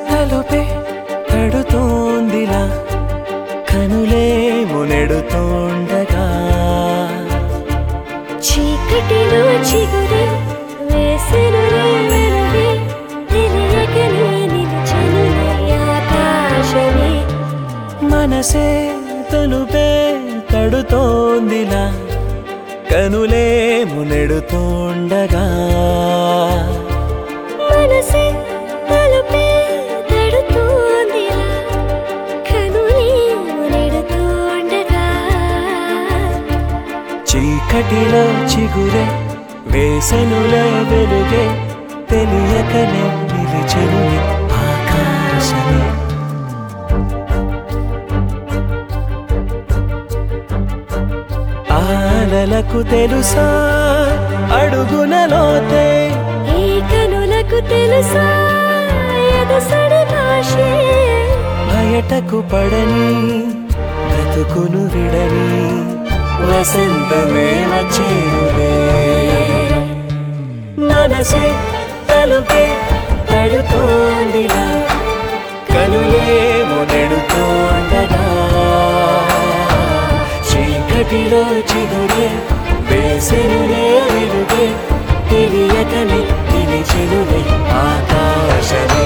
తలుపే తడుతోందిలా కనులే మునెడుతోండగా చీకటిలో చిగురే వేసెను వెలుగే తెలియకనే నిలిచెనులే ఆకాశమే మనసే తలుపే తడుతోందిలా కనులే మునెడుతోండగా మనసే తలుపే తడుతోందిలా కనులే మునెడుతోండగా చీకటిలో చిగురే వేసెనులే వెలుగే తెలియకనే నిలిచెనులే ఆకాశమే ఆలలకు తెలుసా అడుగులలోతే ఈ కనులకు తెలుసా ఎదసడి భాషే బయటకు పడని బ్రతుకును విడని వసంతమే వచ్చేరులే మనసే తలుపే తడుతోందిలా కనులేమో నెడుతోండగా చీకటిలో చిగురే వేసెనులే వెలుగే తెలియకని నిలిచెనులే ఆకాశమే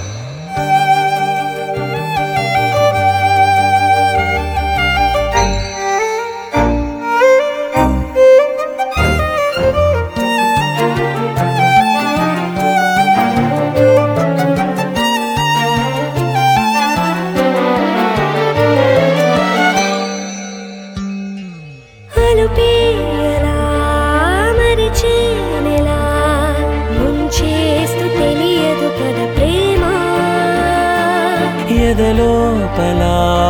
అలుపేయలా మరిచేనెలా ముంచేస్తూ తెలియదు కదా ప్రేమ ఎదలోపల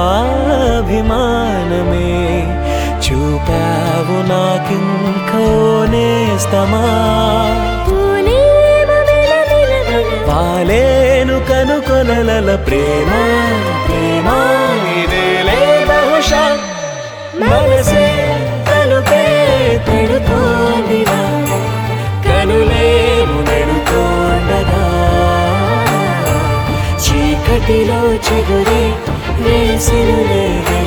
అభిమానమే చూపావు నాకింకో నేస్తమా పూలేమ మెలమెలమెల పాలేను కనుకొనల ప్రేమ ప్రేమ ఇదేలే బహుశా మనసే తలుపే తడుతోందిరా కనులేము నెడుతోండగా చీకటిలో చిగురే వేసిరులే